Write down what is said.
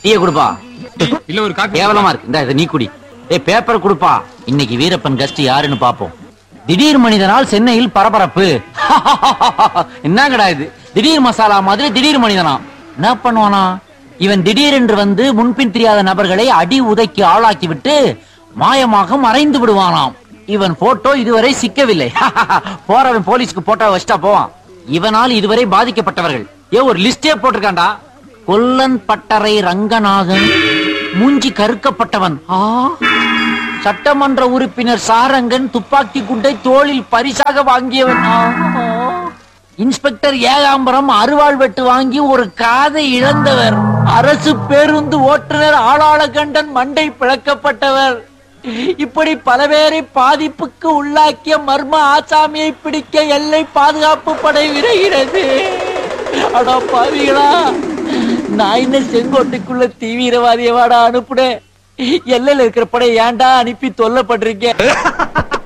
டீய கொடுப்பா இல்ல ஒரு காப்பி கேவலமா இருக்கு இந்த இதை நீ குடி ஏய் பேப்பர் கொடுப்பா இன்னைக்கு வீரப்பன் கஸ்ட் யாருன்னு பாப்போம் திடீர் மனிதனால் சென்னையில் பரபரப்பு என்னங்கடா இது திடீர் மசாலா மாதிரி திடீர் மனிதனா என்ன பண்ணுவானா இவன் திடீரென்று வந்து முன்பின் தெரியாத நபர்களை அடி உதைக்கு ஆளாக்கி விட்டு மாயமாக மறைந்து விடுவானாம் இவன் போட்டோ இதுவரை சிக்கவில்லை போறவன் போலீஸ்க்கு போட்டோ வச்சுட்டா போவான் இவனால் இதுவரை பாதிக்கப்பட்டவர்கள் ஏ ஒரு லிஸ்டே போட்டிருக்கான்டா கொல்லன் பட்டறை ரங்கநாதன் மூஞ்சி கருக்கப்பட்டவன் ஆ சட்டமன்ற உறுப்பினர் சாரங்கன் துப்பாக்கி குண்டை தோளில் பரிசாக வாங்கியவன் ஆ. இன்ஸ்பெக்டர் ஏகாம்பரம் அருவாள் வெட்டு வாங்கி ஒரு காதை இழந்தவர் அரசு பேருந்து ஓட்டுநர் ஆளாள கண்டன் மண்டை பிளக்கப்பட்டவர் இப்படி பல பேரை பாதிப்புக்கு உள்ளாக்கிய மர்ம ஆசாமியை பிடிக்க எல்லை பாதுகாப்பு படை விரைகிறது அடா பாவிகளா நான் என்ன செங்கோட்டைக்குள்ள தீவிரவாதியவாடா அனுப்புனேன் எல்லையில இருக்கிற படை ஏன்டா அனுப்பி தொல்லப்பட்டிருக்கேன்